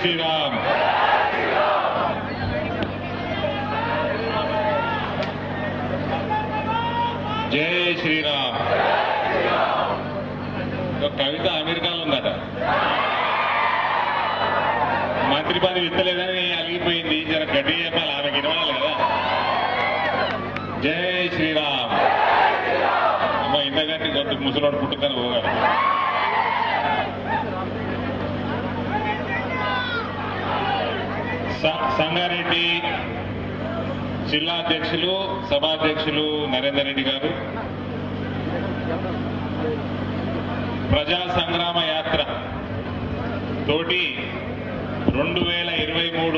శ్రీరామ్ జై శ్రీరామ్ ఒక కవిత అమెరికాలో ఉందట మంత్రి పదవి ఇస్తలేదని అలిగిపోయింది జర గట్టి చెప్పాలి ఆమెకి ఇవ్వాలి కదా జై శ్రీరామ్ అమ్మ ఇంతకంటే కొంత ముసలోడు పుట్టుకొని పోగారు స- సంగారెడ్డి జిల్లా అధ్యక్షులు సభాధ్యక్షులు నరేందర్ రెడ్డి గారు ప్రజా సంగ్రామ యాత్ర తోటి రెండు వేల ఇరవై మూడు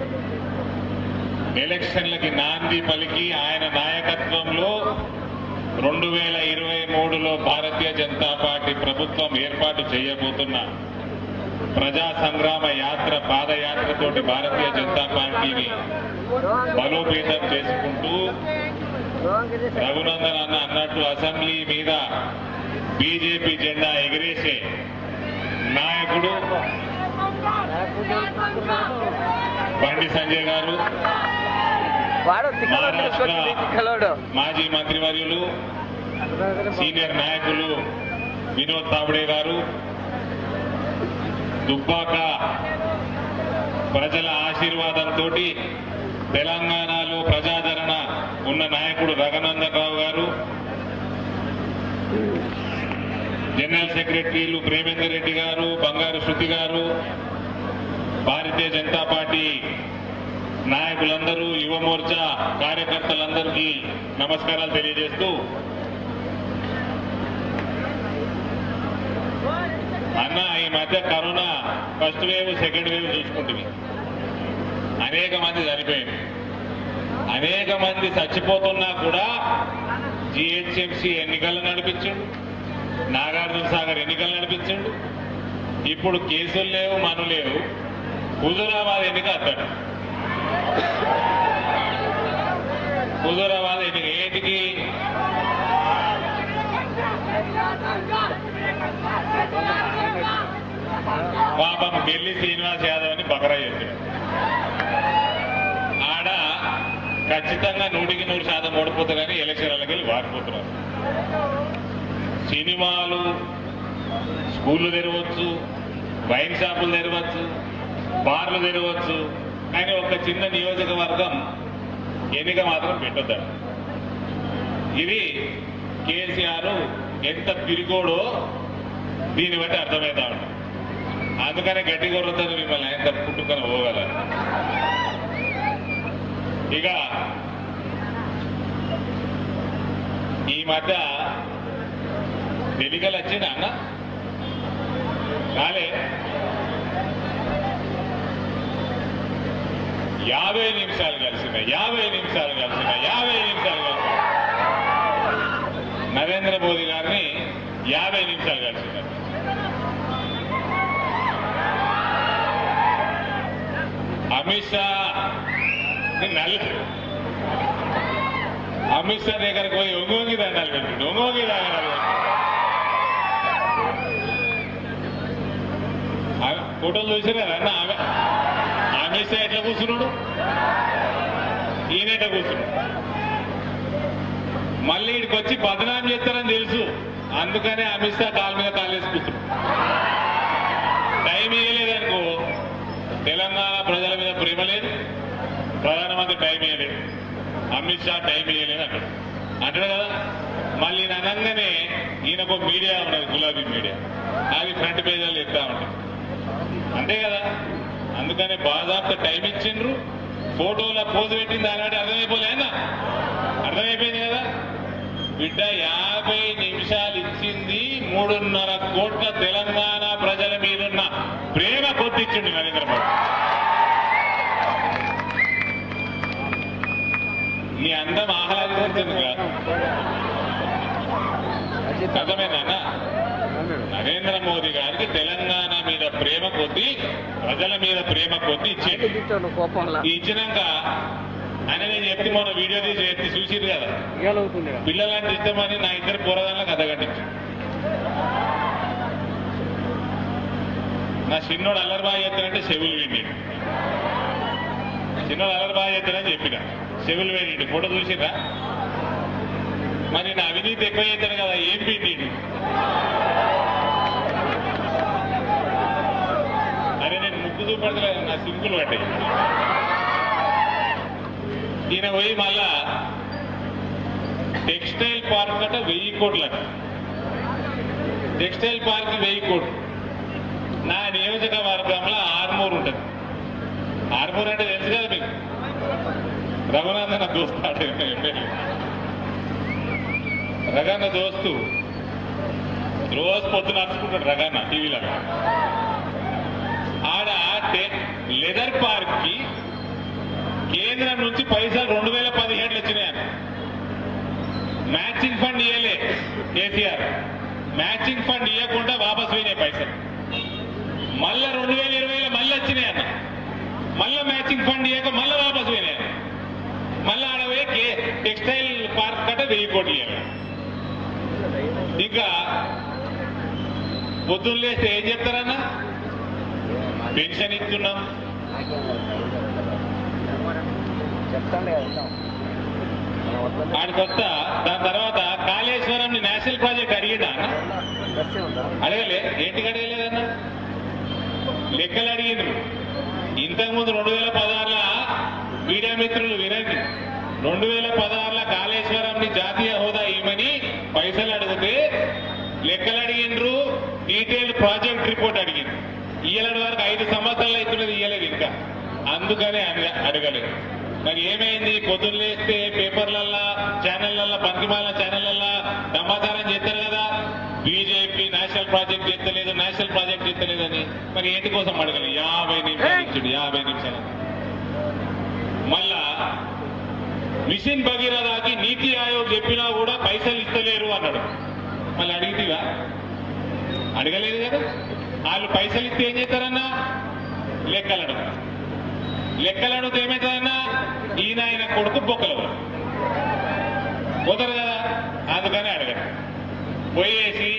ఎలక్షన్లకి నాంది పలికి ఆయన నాయకత్వంలో రెండు వేల ఇరవై మూడులో భారతీయ జనతా పార్టీ ప్రభుత్వం ఏర్పాటు చేయబోతున్న ప్రజా సంగ్రామ యాత్ర పాదయాత్రతోటి భారతీయ జనతా పార్టీని బలోపేతం చేసుకుంటూ రఘునందన్ అన్న అన్నట్టు అసెంబ్లీ మీద బీజేపీ జెండా ఎగిరేసే నాయకుడు బండి సంజయ్ గారు వాడు తిక్కలోడు మహారాష్ట్ర తిక్కలోడు మాజీ మంత్రివర్యులు సీనియర్ నాయకులు వినోద్ తావుడే గారు దుబ్బాక ప్రజల ఆశీర్వాదంతో తెలంగాణలో ప్రజాదరణ ఉన్న నాయకుడు రఘునందన్ రావు గారు జనరల్ సెక్రటరీలు ప్రేమేందర్ రెడ్డి గారు బంగారు శృతి గారు భారతీయ జనతా పార్టీ నాయకులందరూ యువ మోర్చా కార్యకర్తలందరికీ నమస్కారాలు తెలియజేస్తూ అన్న ఈ మధ్య corona first wave second wave చూసుకుంటుంది అనేక మంది చనిపోయింది అనేక మంది చచ్చిపోతున్నా కూడా జిహెచ్ఎంసీ ఎన్నికలు నడిపించిండు నాగార్జున సాగర్ ఎన్నికలు నడిపించిండు ఇప్పుడు కేసులు లేవు మను లేవు హుజూరాబాద్ ఎన్నిక అతడు హుజూరాబాద్ ఎన్నిక ఏంటికి పాపం ఢిల్లీ శ్రీనివాస్ యాదవ్ అని బకరా చెప్పాడు ఆడ ఖచ్చితంగా నూటికి నూరు శాతం ఓడిపోతారు కానీ ఎలక్షన్లకి వెళ్ళి వారిపోతున్నారు సినిమాలు స్కూళ్ళు తెరవచ్చు వైన్ షాపులు తెరవచ్చు బార్లు తెరవచ్చు కానీ ఒక చిన్న నియోజకవర్గం ఎన్నిక మాత్రం పెట్టొద్దాడు ఇది కేసీఆర్ ఎంత పిరికోడో దీన్ని బట్టి అర్థమవుతా ఉంటుంది అందుకనే గట్టి కొరతారు మిమ్మల్ని ఆయన పుట్టుకొని పోగలరు ఇక ఈ మధ్య ఎన్నికలు వచ్చిందా అన్న కాలే యాభై నిమిషాలు కలిసిన యాభై నిమిషాలు కలిసిన యాభై నిమిషాలు కలిసిన నరేంద్ర మోదీ గారిని యాభై నిమిషాలు కలిసినారు అమిత్ షా నల్లి అమిత్ షా దగ్గరకు పోయి ఒంగోంగి దండాలు పెట్టిండు ఒంగోంగి దండాలు ఫోటోలు చూసినా అన్న ఆమె అమిత్ షా ఎట్లా కూర్చున్నాడు ఈయన ఎట్లా కూర్చున్నాడు మళ్ళీ ఇక్కడికి వచ్చి బదనాం చేస్తారని తెలుసు అందుకనే అమిత్ షా కాలు మీద కాలు వేసి కూర్చున్నాడు టైం ఇవ్వలేదనుకో తెలంగాణ ప్రజల మీద ప్రేమ లేదు ప్రధానమంత్రి టైం ఇవ్వలేదు అమిత్ షా టైం ఇవ్వలేదు అక్కడ అంటాడు కదా మళ్ళీ ఈయన అనగానే ఈయనకు మీడియా ఉన్నది గులాబీ మీడియా అది ఫ్రంట్ పేజీలు ఎత్తా ఉంటుంది అంతే కదా అందుకనే బాదాపు టైం ఇచ్చిండ్రు ఫోటోలో పోజు పెట్టింది అలాంటి అర్థమైపోలేనా అర్థమైపోయింది కదా బిడ్డ యాభై నిమిషాలు ఇచ్చింది మూడున్నర కోట్ల తెలంగాణ ప్రజల మీదున్న ప్రేమ కొద్దిచ్చిండు నరేంద్ర మోదీ నీ అందం ఆహ్లాదిస్తుంది కాదు అర్థమైందా నరేంద్ర మోదీ గారికి తెలంగాణ మీద ప్రేమ కొద్దీ ప్రజల మీద ప్రేమ కొద్దీ ఇచ్చేది తిట్టాడు కోపంలో ఈ ఇచ్చినాక ఆయన నేను చెప్తే మొన్న వీడియో తీసి ఎత్తి చూసిరు కదా ఇవ్వలవుతుంది పిల్లలంటే ఇష్టమని నా ఇద్దరు పోరగాళ్ళ కథ కట్టించు నా చిన్నోడు అల్లరి బాగా చేస్తానంటే చెవులు విండి చిన్నోడు అల్లరి బాగా చేస్తానని చెప్పిన చెవులు వేయండి ఫోటో చూసిరా మరి నా అవినీతి ఎక్కువ చేస్తాను కదా ఏం పిండి అరే నేను ముక్కు చూపడలేదు నా సింకులు పడ్డాయి ఈయన పోయి మళ్ళా టెక్స్టైల్ పార్క్ అట వెయ్యి కోట్లట టెక్స్టైల్ పార్క్ వెయ్యి కోట్లు నా నియోజకవర్గంలో ఆర్మూర్ ఉంటుంది ఆర్మూర్ అంటే తెలుసు కదా మీకు రఘునందన దోస్తాడు ఎమ్మెల్యే రగన్న దోస్తు రోజు పొద్దున నడుచుకుంటాడు రగన్న టీవీలో ఆడ టె- లెదర్ పార్క్ కి కేంద్రం నుంచి పైసలు రెండు వేల పదిహేడులు వచ్చినాయన్న మ్యాచింగ్ ఫండ్ ఇవ్వలే కేసీఆర్ మ్యాచింగ్ ఫండ్ ఇవ్వకుండా వాపస్ పోయినాయి పైసలు మళ్ళా రెండు వేల ఇరవైలో మళ్ళీ వచ్చినాయి అన్న మళ్ళా మ్యాచింగ్ ఫండ్ ఇవ్వక మళ్ళీ వాపస్ పోయినాయి మళ్ళీ ఆడ పోయి కే- టెక్స్టైల్ పార్క్ కట్ట వెయ్యి కోట్లు ఇవ్వాలి ఇంకా పొద్దున్న లేస్తే ఏం చెప్తారన్నా పెన్షన్ ఇస్తున్నాం చెప్తాండి కదా విందాం. మనం వద్దని ఆడికి వస్తా దాని తర్వాత కాళేశ్వరం నేషనల్ ప్రాజెక్ట్ అడిగిందా అన్న బస్సే ఉందా అడగలే ఏంటికి అడగలేదన్న లెక్కలు అడిగిండ్రు ఇంతకుముందు రెండు వేల పదహారుల మీడియా మిత్రులు వినండి రెండు వేల పదహారుల కాళేశ్వరంని జాతీయ హోదా ఇవ్వమని పైసలు అడిగితే లెక్కలు అడిగిండ్రు డీటెయిల్డ్ ప్రాజెక్ట్ రిపోర్ట్ అడిగింది ఇయ్యలేని వరకు ఐదు సంవత్సరాలు అవుతున్నది ఇయ్యలేదు ఇంకా అందుకనే అడగ- అడగలేదు మరి ఏమైంది పొద్దున్న లేస్తే పేపర్లల్లా ఛానళ్ళల్లో పంకిమాల ఛానళ్ళల్లో సమాచారం చేస్తారు కదా బీజేపీ నేషనల్ ప్రాజెక్ట్ ఎత్తలేదు నేషనల్ ప్రాజెక్ట్ ఎత్తలేదని మరి ఏంటి కోసం అడగలేదు యాభై నిమిషాలు ఇచ్చుడు యాభై నిమిషాలు మళ్ళా మిషన్ భగీరథకి నీతి ఆయోగ్ చెప్పినా కూడా పైసలు ఇస్తలేరు అన్నాడు మళ్ళీ అడిగితేవా అడగలేదు కదా వాళ్ళు పైసలు ఇస్తే ఏం చేస్తారన్నా లెక్కలు అడుగుతారు లెక్కలు అడిగితే ఏమవుతుందన్నా ఈయన ఆయన కొడుకు బొక్కలు కుదరదు కదా అందుకని అడగడు పోయేసి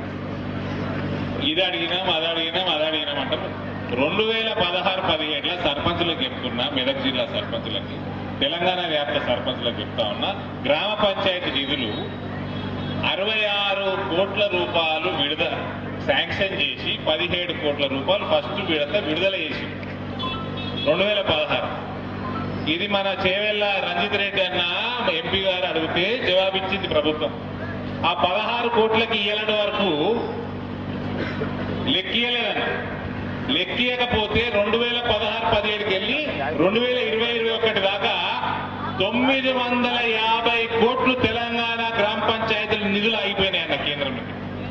ఇది అడిగినాం అది అడిగినాం అది అడిగినాం అంటారు రెండు వేల పదహారు పదిహేడులో సర్పంచులకు చెప్తున్నా మెదక్ జిల్లా సర్పంచులకి తెలంగాణ వ్యాప్త సర్పంచులకు చెప్తా ఉన్నా గ్రామ పంచాయతీ నిధులు అరవై ఆరు కోట్ల రూపాయలు విడుదల శాంక్షన్ చేసి పదిహేడు కోట్ల రూపాయలు ఫస్ట్ విడత విడుదల చేసి రెండు వేల పదహారు ఇది మన చేవెళ్ళ రంజిత్ రెడ్డి అన్న ఎంపీ గారు అడిగితే జవాబిచ్చింది ప్రభుత్వం ఆ పదహారు కోట్లకి ఇయ్యలటి వరకు లెక్కియలేదన్న లెక్కియకపోతే రెండు వేల పదహారు పదిహేడుకి వెళ్ళి రెండు వేల ఇరవై ఇరవై ఒకటి దాకా తొమ్మిది వందల యాభై కోట్లు తెలంగాణ గ్రామ పంచాయతీల నిధులు అయిపోయినాయి అన్న కేంద్రం నుండి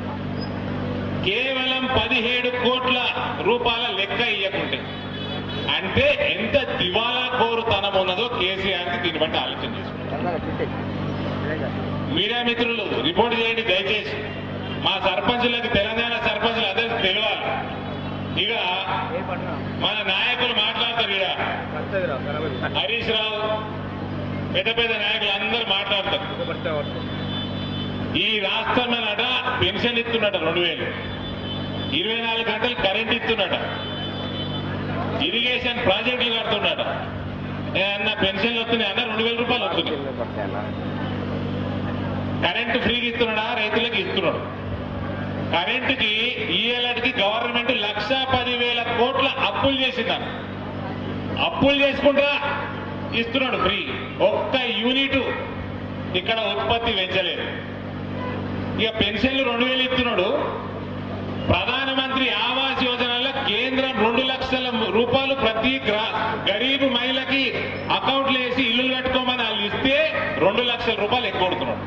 కేవలం పదిహేడు కోట్ల రూపాయల లెక్క ఇయ్యకుంటే అంటే ఎంత దివాలా కోరుతనం ఉన్నదో కేసీఆర్ కి దీన్ని బట్టి ఆలోచన చేసుకోండి తొందరగా పెట్టేయ్. ఇదే కదా. మీడియా మిత్రులు రిపోర్ట్ చేయండి దయచేసి మా సర్పంచులకి తెలంగాణ సర్పంచులు అదే తెలియాలి ఇక ఏ పట్నం? మన నాయకులు మాట్లాడతారు ఇక వస్తదిరా, ఖరాబ్ అయింది. హరీష్ రావు పెద్ద పెద్ద నాయకులు అందరూ మాట్లాడతారు ఇంకో పడితే వస్తుంది. ఈ రాష్ట్రంలోనట పెన్షన్ ఇస్తున్నట రెండు వేలు ఇరవై నాలుగు గంటలు కరెంట్ ఇస్తున్నట ఇరిగేషన్ ప్రాజెక్టులు కడుతున్నట ఏ అన్న పెన్షన్లు వస్తున్నాయి అన్న రెండు వేల రూపాయలు వస్తున్నాయి కింద పడతాయన్నా. కరెంటు ఫ్రీగా ఇస్తున్నాడా రైతులకు ఇస్తున్నాడు కరెంటుకి ఈ ఏడాదికి గవర్నమెంట్ లక్ష పదివేల కోట్ల అప్పులు చేసిందన్న అప్పులు చేసుకుంటా ఇస్తున్నాడు ఫ్రీ ఒక్క యూనిట్ ఇక్కడ ఉత్పత్తి పెంచలేదు ఇక పెన్షన్లు రెండు వేలు ఇస్తున్నాడు ప్రధానమంత్రి ఆవాస్ యోజనలో కేంద్రం రెండు లక్షల రూపాయలు ప్రతి గ్రా గరీబ్ మహిళకి అకౌంట్లు వేసి ఇల్లు కట్టుకోమని వాళ్ళు ఇస్తే రెండు లక్షల రూపాయలు ఎక్కువ కొడుతున్నాడు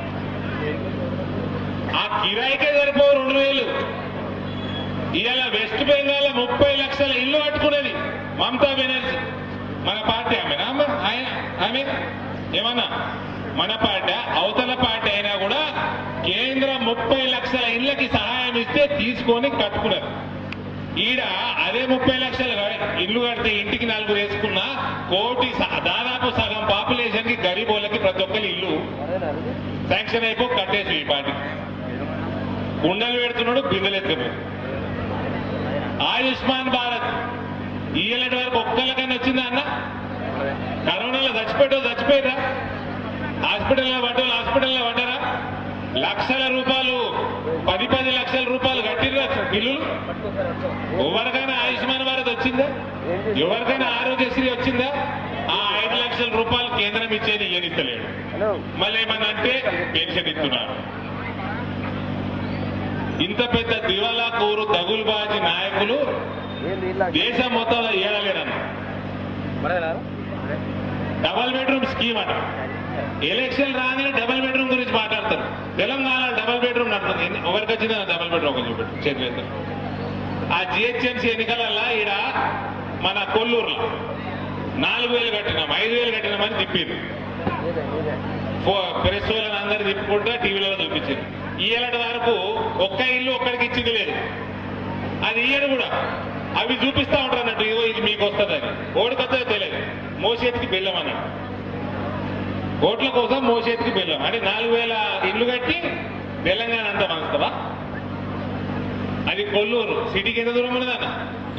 ఆ కిరాయికే సరిపోవు రెండు వేలు ఇవాళ వెస్ట్ బెంగాల్ ముప్పై లక్షల ఇల్లు కట్టుకునేది మమతా బెనర్జీ మన పార్టీ ఆమెనా అమ్మ? ఆయన ఆమె ఏమన్నా మన పార్టీ అవతల పార్టీ అయినా కూడా కేంద్రం ముప్పై లక్షల ఇళ్ళకి సహాయం ఇస్తే తీసుకొని కట్టుకున్నారు ఈడ అదే ముప్పై లక్షలు క- ఇల్లు కడితే ఇంటికి నలుగురు వేసుకున్న కోటి స- దాదాపు సగం పాపులేషన్ కి గరీబ్ వాళ్ళకి ప్రతి ఒక్కరి ఇల్లు అదేనా అది? శాంక్షన్ అయిపో కట్టేసి ఈ పార్టీ కుండలు పెడుతున్నాడు బిందెలు ఎత్తుకున్నాడు ఆయుష్మాన్ భారత్ ఇయ్యలటి వరకు ఒక్కళ్ళకన్నా వచ్చిందా అన్న కరోనాలో చచ్చిపోయాడు చచ్చిపోయారా హాస్పిటల్లో పడ్డోళ్ళు హాస్పిటల్లో పడ్డారా లక్షల రూపాయలు పది పది లక్షల రూపాయలు కట్టిర్రా బిల్లులు ఎవరికైనా ఆయుష్మాన్ భారత్ వచ్చిందా ఎవరికైనా ఆరోగ్యశ్రీ వచ్చిందా ఆ ఐదు లక్షల రూపాయలు కేంద్రం ఇచ్చేది ఇయ్యనిస్తలేడు హలో మళ్ళీ ఏమన్నా అంటే పెన్షన్ ఇస్తున్నారు ఇంత పెద్ద దివాలా కూరు దగులుబాజీ నాయకులు ఏంది ఇలా దేశం మొత్తంలో ఇవ్వలేరన్న మరేనా డబల్ బెడ్రూమ్ స్కీమ్ అట ఎలక్షన్ రాగానే డబల్ బెడ్రూమ్ గురించి మాట్లాడతారు తెలంగాణ డబల్ బెడ్రూమ్ నడుతుంది ఎన్ని- ఎవరికి వచ్చిందా డబల్ బెడ్రూమ్ ఒక చూపెట్టు చేతులు ఆ జిహెచ్ఎంసీ ఎన్నికలల్లా ఈడ మన కొల్లూరులో నాలుగు వేలు కట్టినాం ఐదు వేలు కట్టినామని తిప్పింది ఇదే ఇదే ప్రెస్ వాళ్ళని అందరు తిప్పుకుంటా టీవీలలో చూపించింది ఇయ్యలటి వరకు ఒక్క ఇల్లు ఒక్కడికి ఇచ్చింది లేదు అది ఇయ్యడు కూడా అవి చూపిస్తా ఉంటారు అన్నట్టు ఇగో ఇది మీకు వస్తుందని ఓడికొస్తుందో తెలియదు మోసేతికి బెల్లం అన్నట్టు ఓట్ల కోసం మోసేతికి బెల్లం అంటే నాలుగు వేల ఇల్లు కట్టి తెలంగాణ అంతా మనస్తావా అది కొల్లూరు సిటీకి ఎంత దూరం ఉన్నదన్న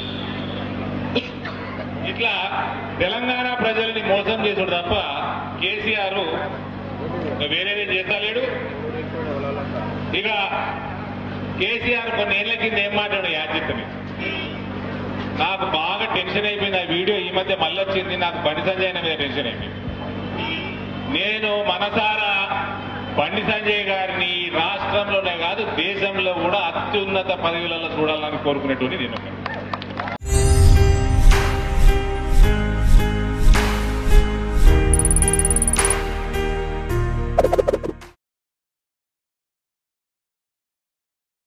ఇట్లా తెలంగాణ ప్రజల్ని మోసం చేసుడు తప్ప కేసీఆర్ వేరేది చేస్తలేడు ఇక కేసీఆర్ కొన్ని ఏళ్ల కింద ఏం మాట్లాడు యాచిత్తని నాకు బాగా టెన్షన్ అయిపోయింది ఆ వీడియో ఈ మధ్య మళ్ళీ వచ్చింది నాకు బండి సంజయ్ అన్న మీద టెన్షన్ అయిపోయింది నేను మనసారా బండి సంజయ్ గారిని రాష్ట్రంలోనే కాదు దేశంలో కూడా అత్యున్నత పదవులలో చూడాలని కోరుకునేటువంటి నేను ఒకడు.